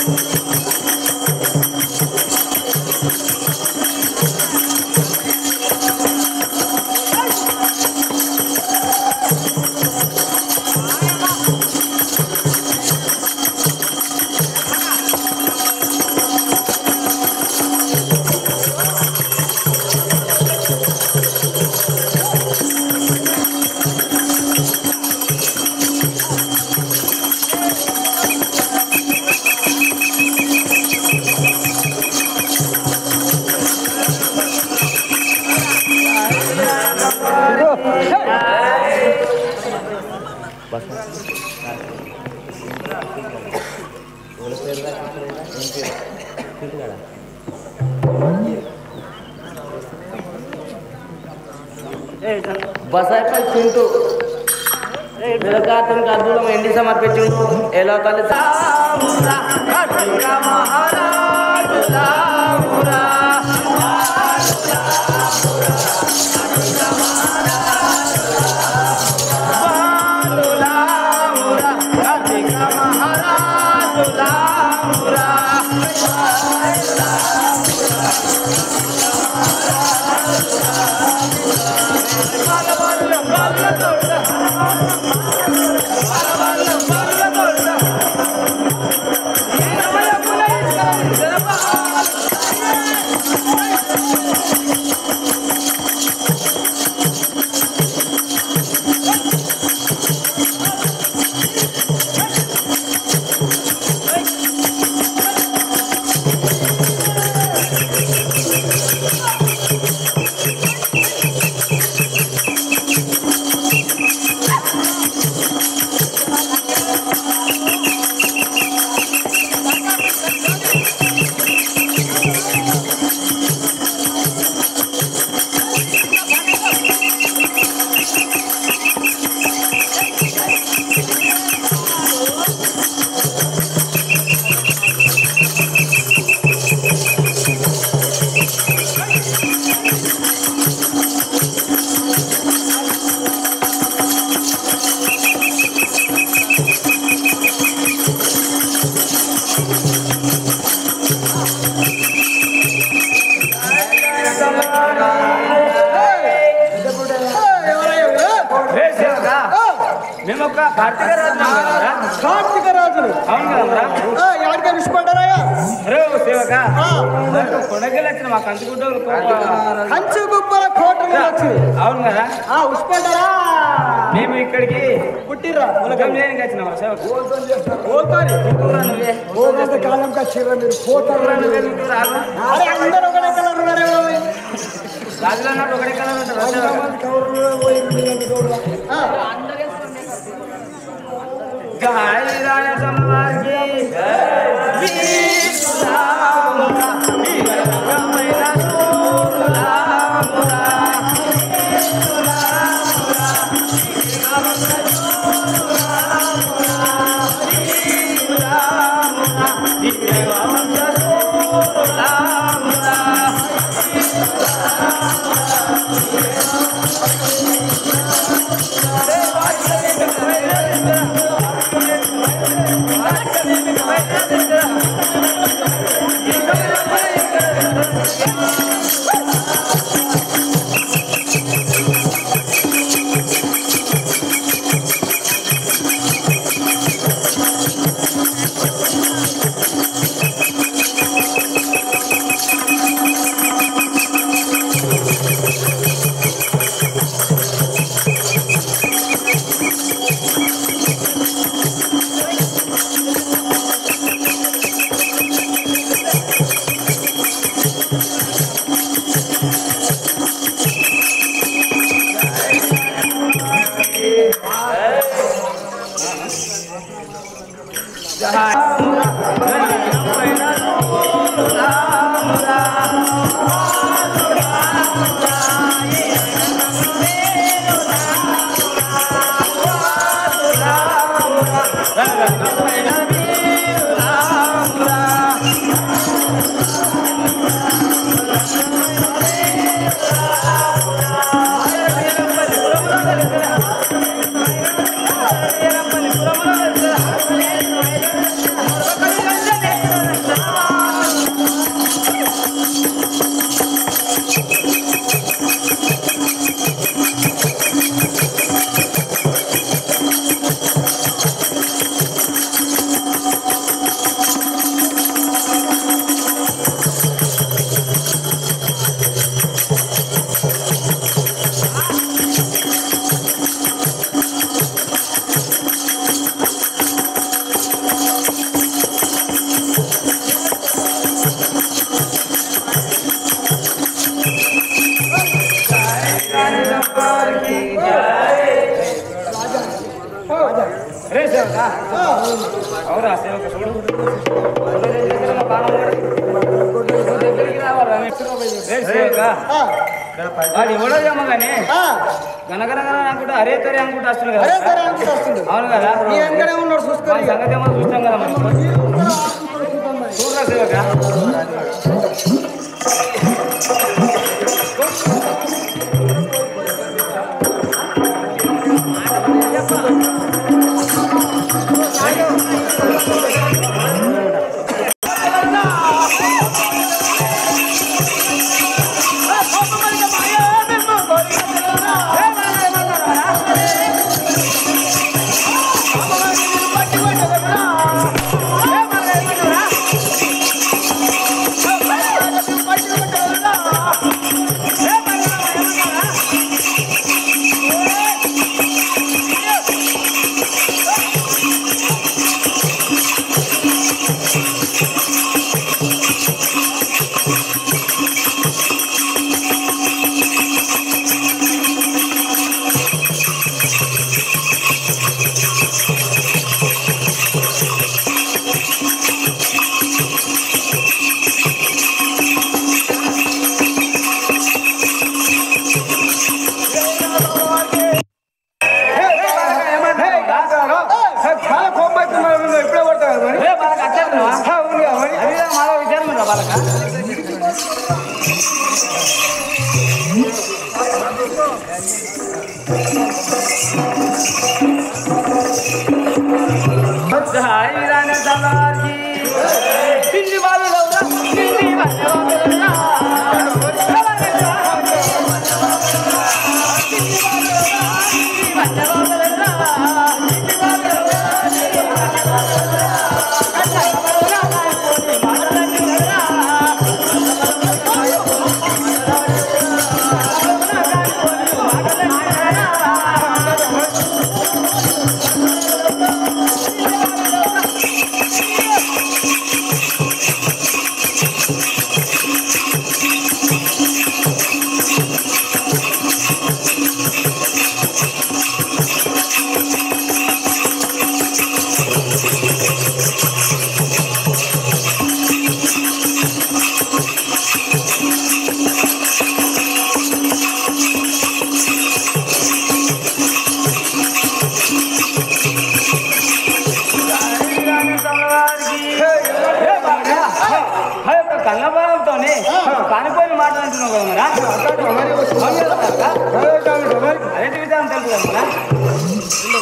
బసాయి చింటూ విరకాతనికి అద్భుతం ఎండి సమర్పించుంటూ ఎలా కలిసి మేము ఒక కార్తీక రాజు కార్తీక రాజులు అవును కదరా ఎవరికైనా ఇష్టపడ్డారా అరే ఓ సేవక కొడగలు వచ్చిన మా కంచుకుంటూ కంచు గుబ్బల కోట వచ్చి అవును కదా ఉష్పడ్డారా మేము ఇక్కడికి పుట్టిర్రా ములకం చేయడానికి వచ్చినాం సేవకు పోతారు ఊరా నువ్వే పోగంత కాలం కచ్చిర్రా మీరు పోతారు నువ్వే నువ్వు రాదు అరే అందరూ ఒకటే కలర్ ఉన్నారే బాబు. రాజులు అన్నట్టు ఒకటే కదా ఉంటారు సేవక. మంది కౌరవులు పోయి వీళ్ళని చూడరా. ఆ, జై రాయ సమవారికి వీరామురా, వీరరకమైన శూరురామురా. వీరామురా, వీరవంశ శూరురామురా. సేవక అవురా సేవక చూడు చూడు, దగ్గర మా బాణం కూడా. నువ్వు దగ్గరికి రావాలా? రేయ్ సేవక ఆ, వాడు ఎవడో ఏమో కానీ ఆ, గనగనగన అనుకుంటా అరే తరే అనుకుంటా వస్తుంది అరే కదా సరే అనుకుంటూ వస్తుంది అవును కదా నీ వెనకనే ఉన్నాడు మన చూసుకొని సంగతి ఏమో చూస్తాం కదా మనం చూడరా సేవక చాలా కోపం అవుతున్నారు ఇప్పుడే కొడతారు మరి ఏ, వాళ్ళకి అట్లే ఉన్నావా? ఆ, ఉంది కదా మరి అది కూడా మాలో విచారం రా వాళ్ళక హాయ్ రాణి సలార్జీ. పిండి వాళ్ళు లౌరా, పిండి వాళ్ళు లౌరా. కన్నభావంతోనే కానిపోయిన మాట అంటున్నావు కదా మరి అదే విధానం తెలుసు కదా మరా?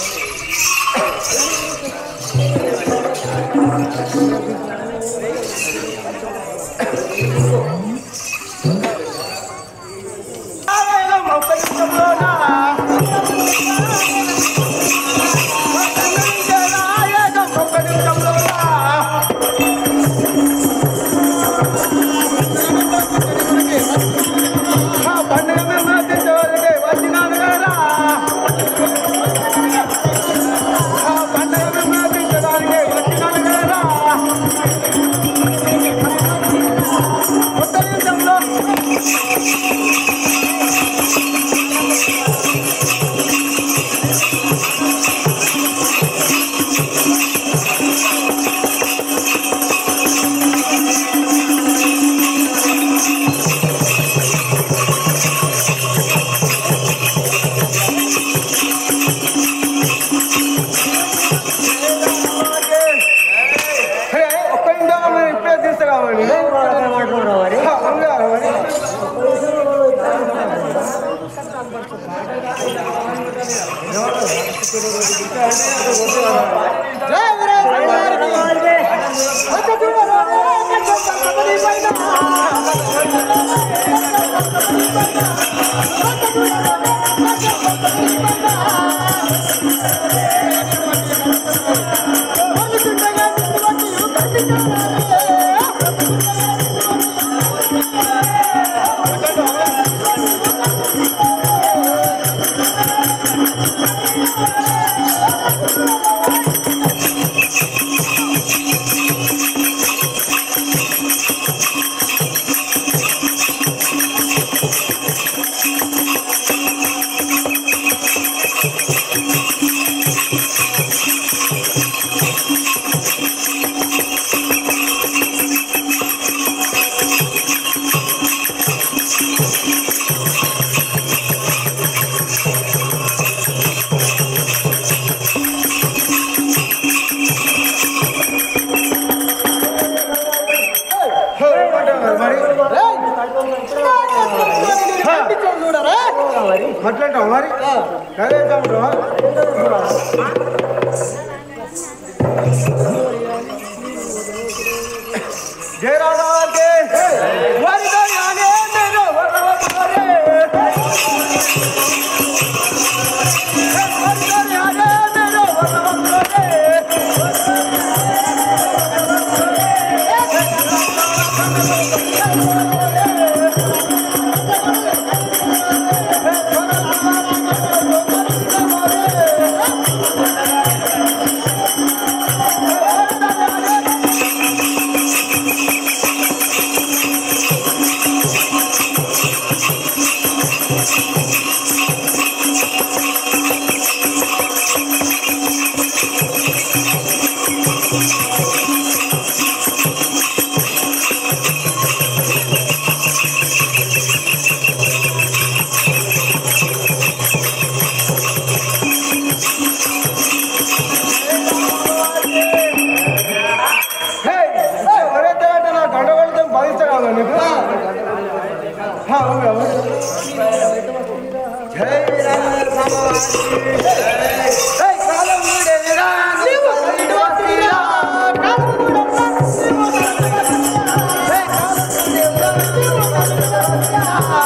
ఒక్క ఇంట్లో మనం ఇప్పుడే తీసుకురావాలి మరి హా. అట్లంటావు మరి అదే అంటావా జయ రాధాకే వరిదో యానే మేరో వరవరే వరిదో యానే మేరో వరవరే హే ఒరే తేట నా గండగోళతో భావిస్తారా నీకు హా, అవును, అవును. జై రామ హే, కాలం వీడేరా, నీవు వీడవద్దురా. కాలం వీడవద్దురా, నీవు వీడవద్దురా. హే, కాలం వీడేరా, నీవు వీడవద్దురా.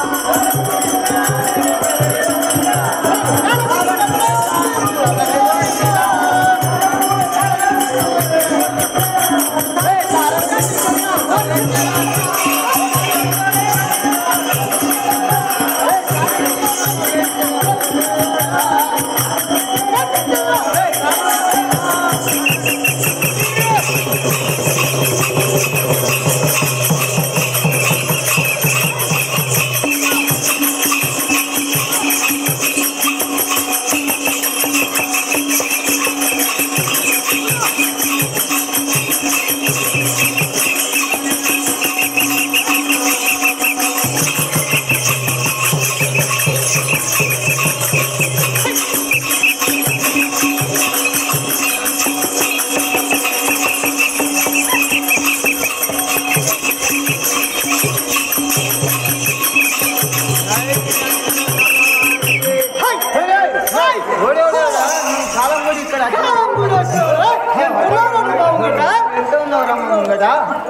కదా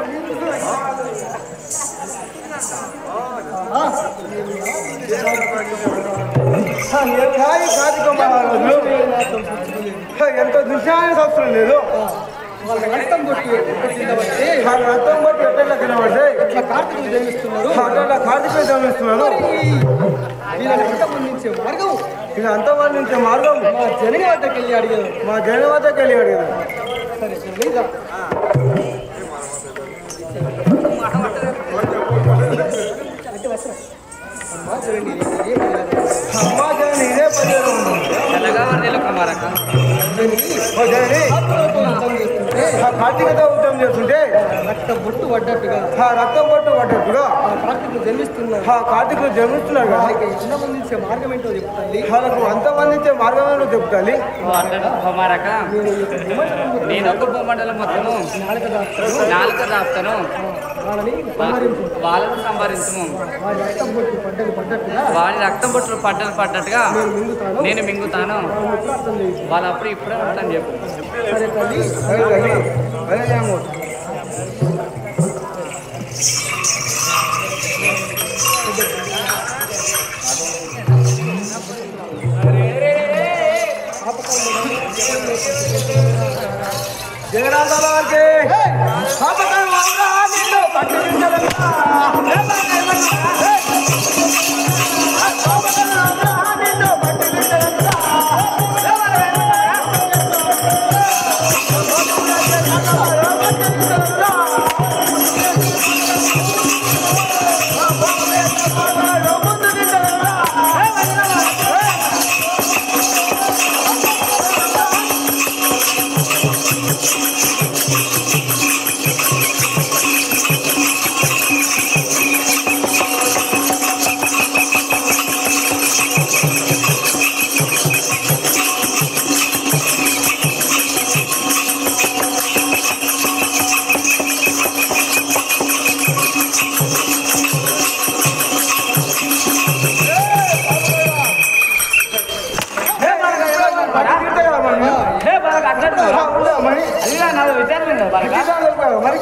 ఎంతో దృశ్యాన్ని అవసరం లేదు వాళ్ళ రక్తం కొట్టి తినబట్టి వాళ్ళ రక్తం బట్టి ఎట్లా తినబడితే ఇట్లా కార్తీకులు జన్మిస్తున్నారు అట్లా కార్తీక గమనిస్తున్నాను వీళ్ళని అంతమందించే మార్గం ఇది అంతమంది నుంచే మార్గం మా జనని వద్దకు వెళ్ళి అడిగారు మా జగన్ వద్దకు వెళ్ళి అడిగారు సరే జనని రా. అమ్మా జనని ఇది ఏం లేదు. అమ్మా జగన్ ఇదే పదిహేను తెల్లగా వర్ణిలు కుమారక జనని ఓ జగని ఆత్మతో యుద్ధం చేస్తుంటే ఆ కార్తీకతో ఉద్యమం చేస్తుంటే రక్త బొట్టు పడ్డట్టుగా ఆ రక్తం పట్టు పడ్డట్టుగా ఆ కార్తీకులు జన్మిస్తున్నారు ఆ కార్తీకులు జన్మిస్తున్నారు కదా వాళ్ళకి అంతమందించే మార్గం ఏంటో చెప్తాండి వాళ్ళకు అంతమందించే మార్గం ఏంటో చెప్తాలి కుమారక నేను ఈ యొక్క విమర్శనం నేను ఒక భూమండలం మొత్తము నాలుక దాస్తాను నాలుక దాపుతాను వాళ్ళని సంహరించు వాళ్ళను సంభరించము వారి రక్తం బొట్టు పడ్డది పడ్డట్టుగా వాడి రక్తం బొట్లు పడ్డలు పడ్డట్టుగా నేను మింగుతాను నేను మింగుతాను వాళ్ళని ఎప్పుడు అర్థం చేయించు వాళ్ళు అప్పుడు ఇప్పుడే ఉంటాను చెప్పు సరే తల్లి అదే తల్లి అదే జాము. జగన్నాథాల వారికి పాపకం అవునా నిన్ను పట్టుకుంటారన్నా. పాపకం అవునా నిన్ను పట్టుకుంటారన్నా. పట్టుకోవాలి మరి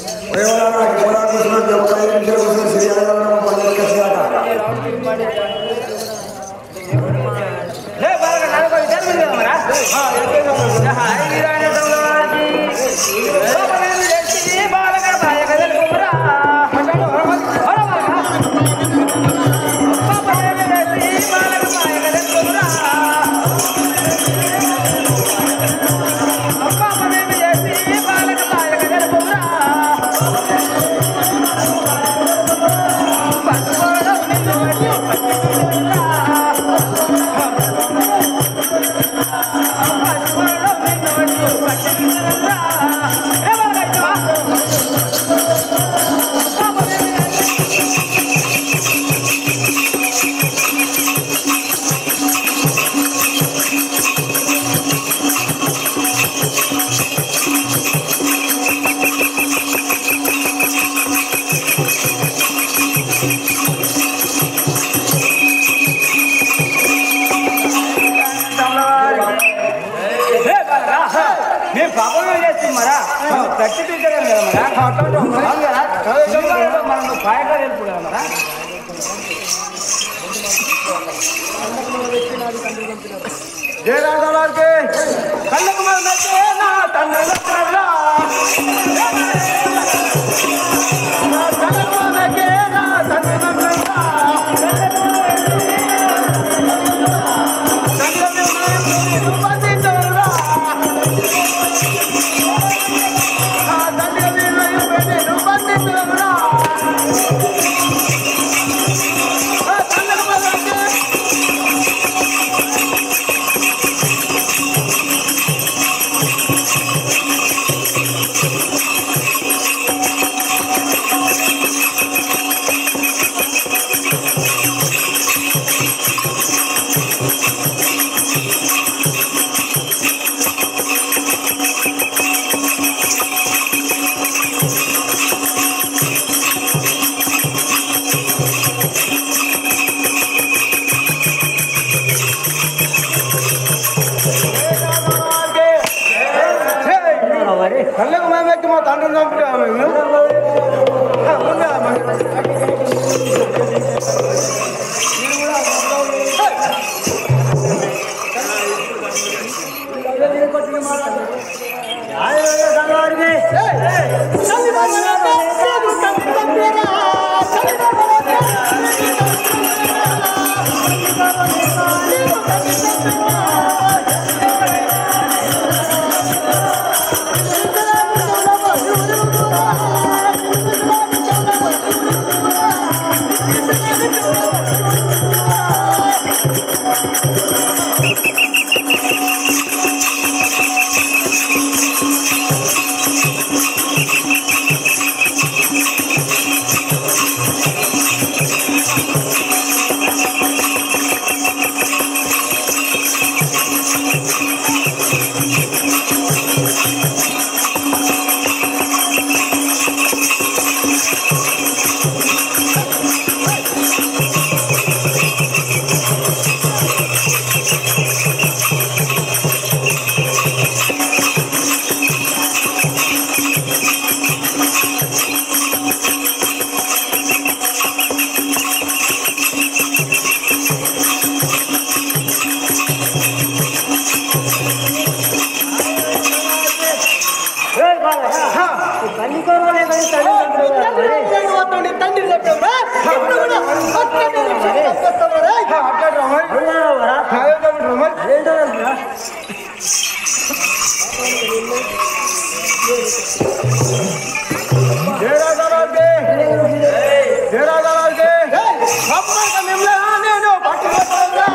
లే బాగా నాలుగు విధానం ఉంది కదా మరా హాయ్ వీరాణి సంగవానికి లోపలేమి చేసి బాలగా బాయక తెలుపురా హర బాలగా పాపలేమి చేసి బాలగా బాయక తెలుపురా పాపలేమి చేసి బాలగా బాయక తెలుపురా పట్టుకోవడం నిన్ను బట్టి పట్టుకుంటురా మేము పాపం చేస్తున్నారా గట్టి పీకడం కదా మరా అవును కదా శివగారిలో మనం పాయగా తెలుపు కదా మరా జయరాజానికి కళ్ళకు మనకే నా తండ్రి లక్షణరా. నా కళ్ళకు మనకే నా తండ్రి లక్షణరా. కళ్ళకు మనకే రూపొందించరురా. నా తండ్రి వీరులు పెట్టి రూపొందించరురా. నా కళ్ళకు మనకే కళ్ళకు మేము ఎక్కి మా తండ్రిని చంపుతాము నేను పట్టుకోరా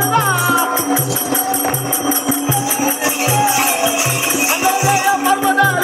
పర్వదా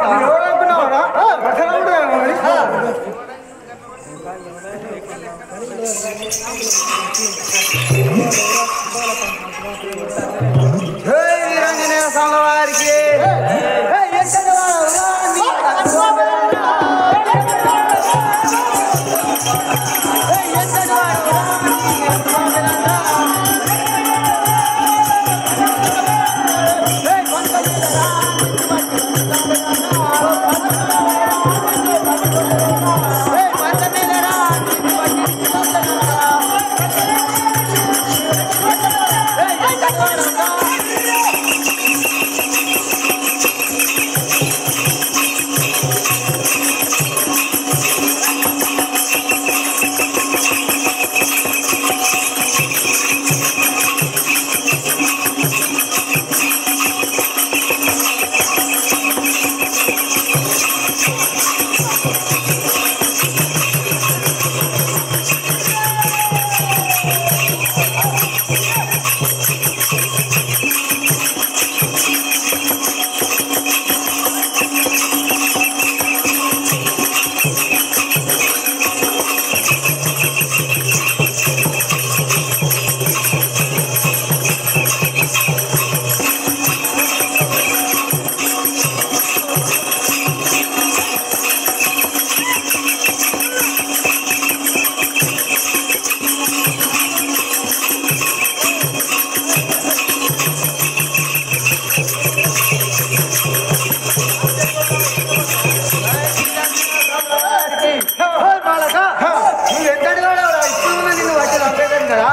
ఎవరనుకున్నావురా అసలు కూడా మరి జై వీరాంజనేయ స్వామి వారికి నువ్వు ఎక్కడి కూడా ఇప్పుడు నిన్ను వచ్చి రంపేదాను కదా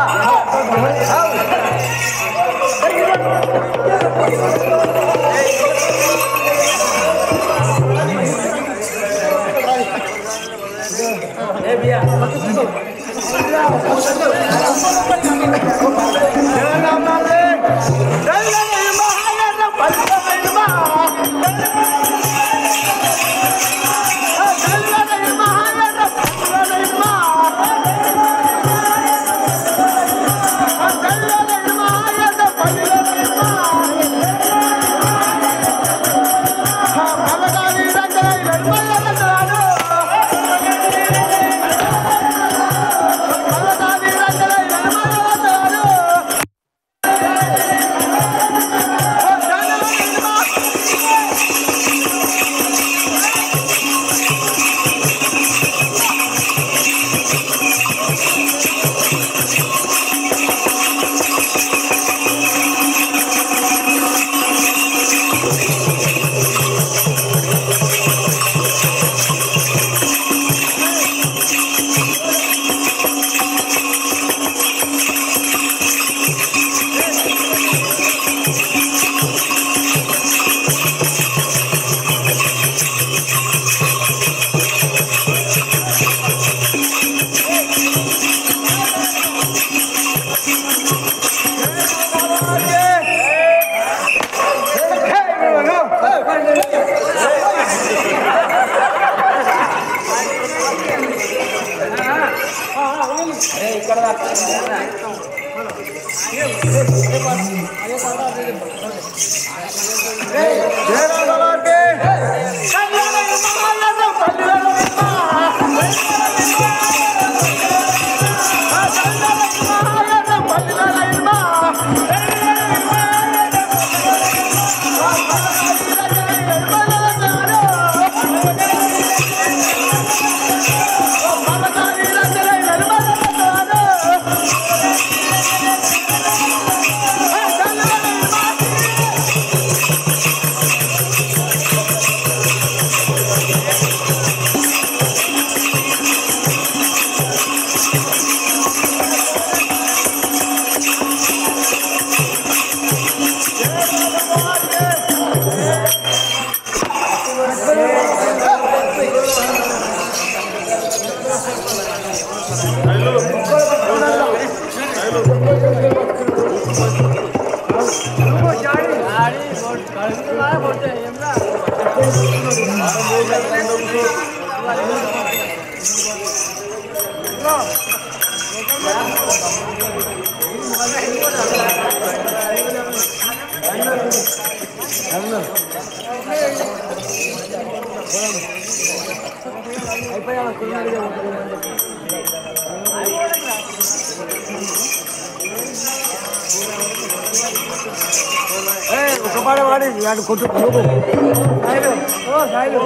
అవును ఒక పాట పాడి అటు కొట్టు సాయిలు ఓ సాయిలు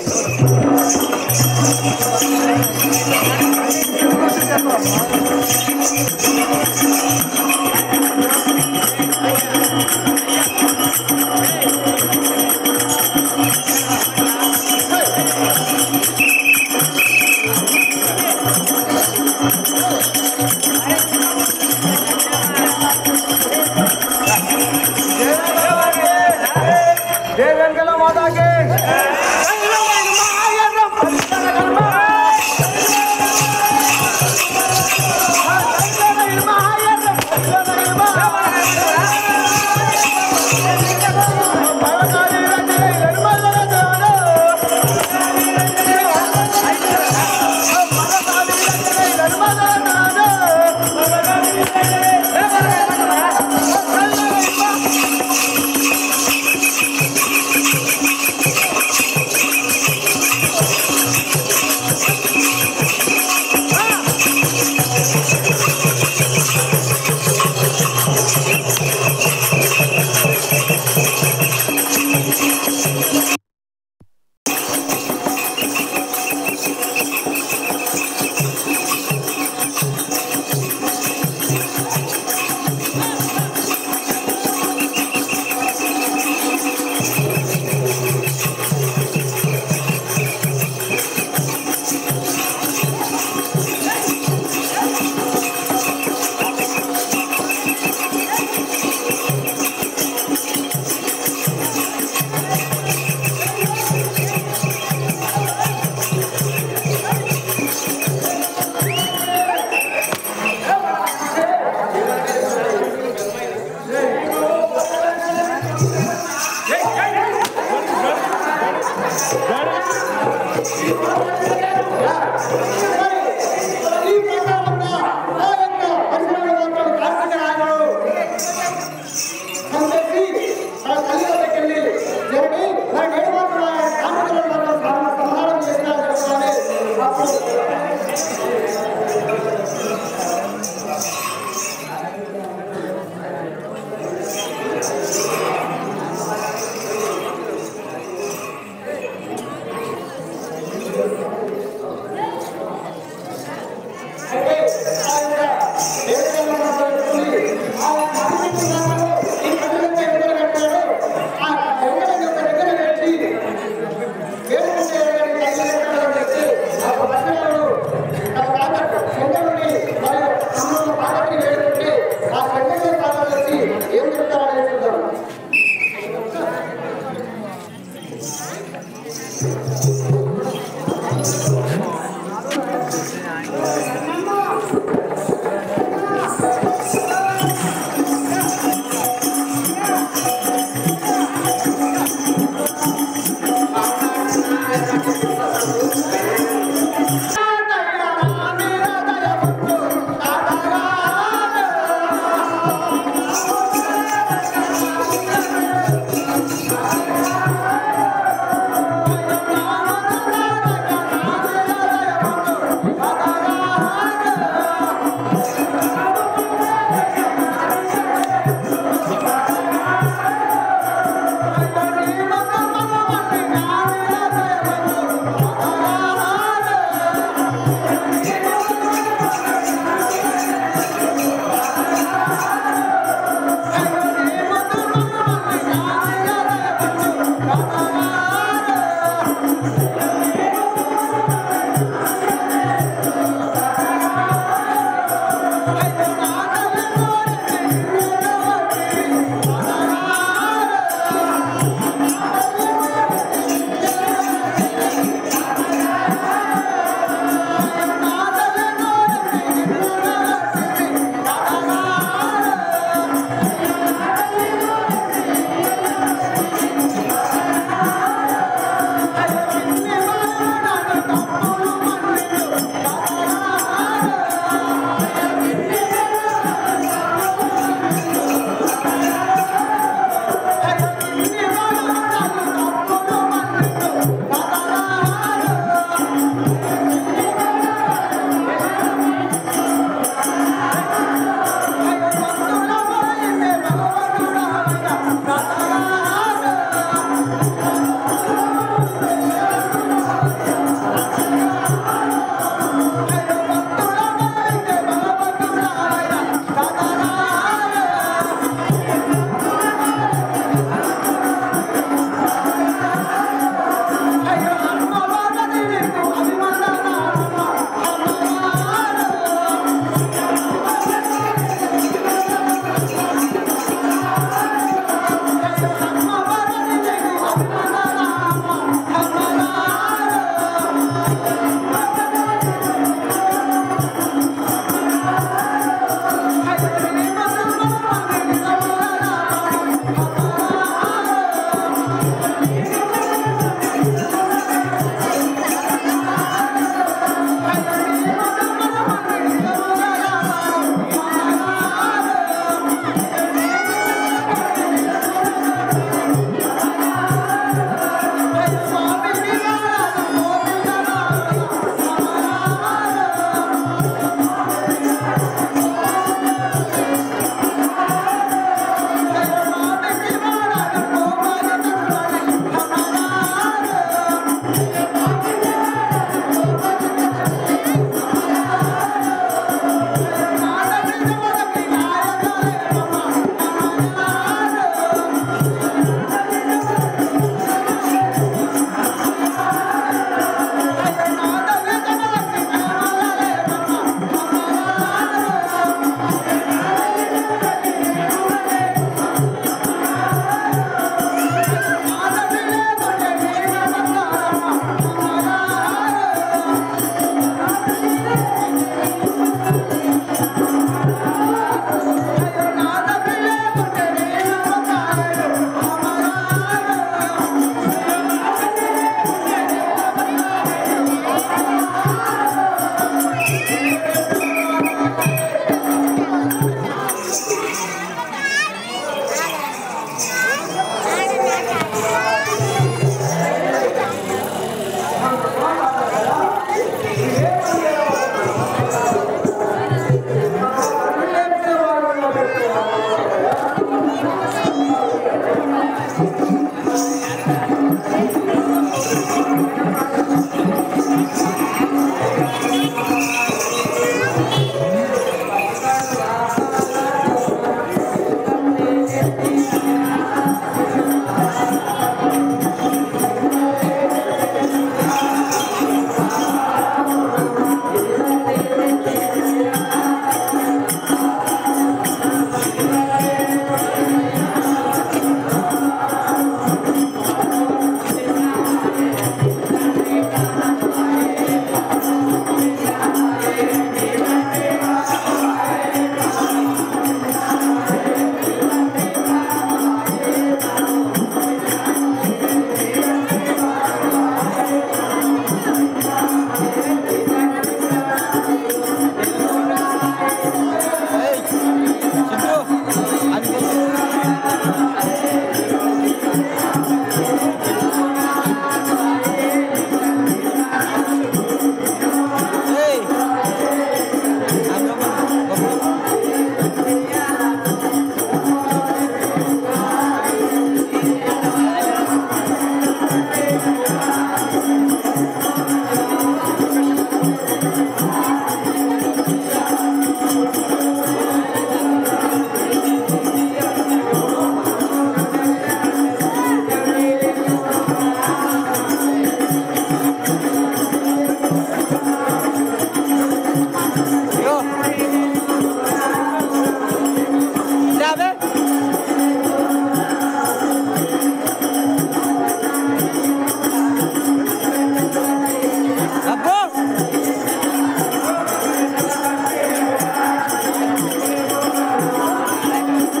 జయ వెంకట మాతాకి ఆ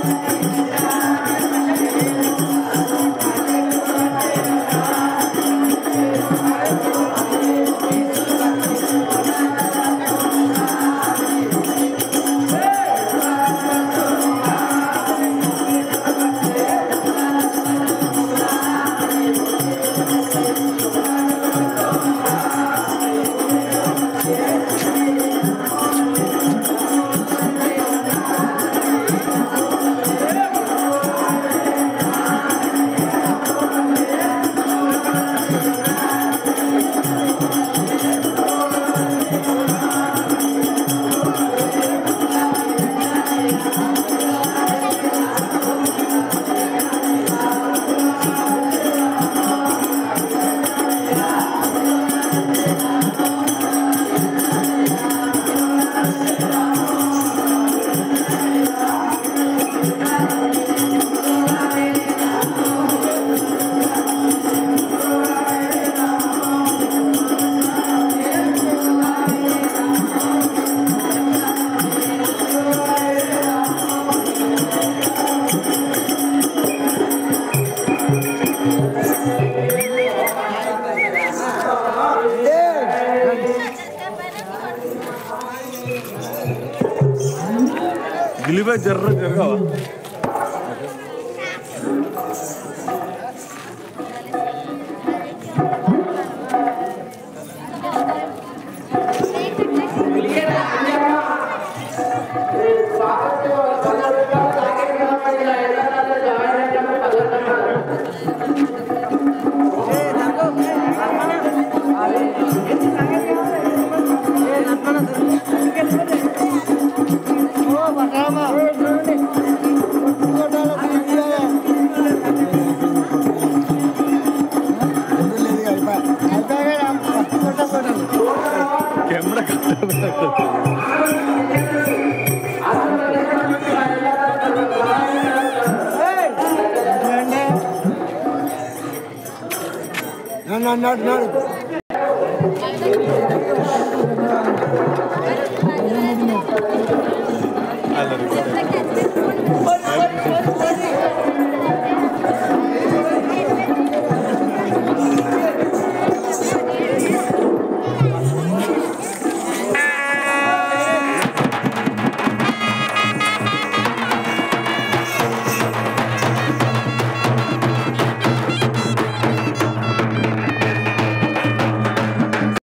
గిలిపై జర్ర జరగవా కెమెరా అన్నాడు నాడు Thank you.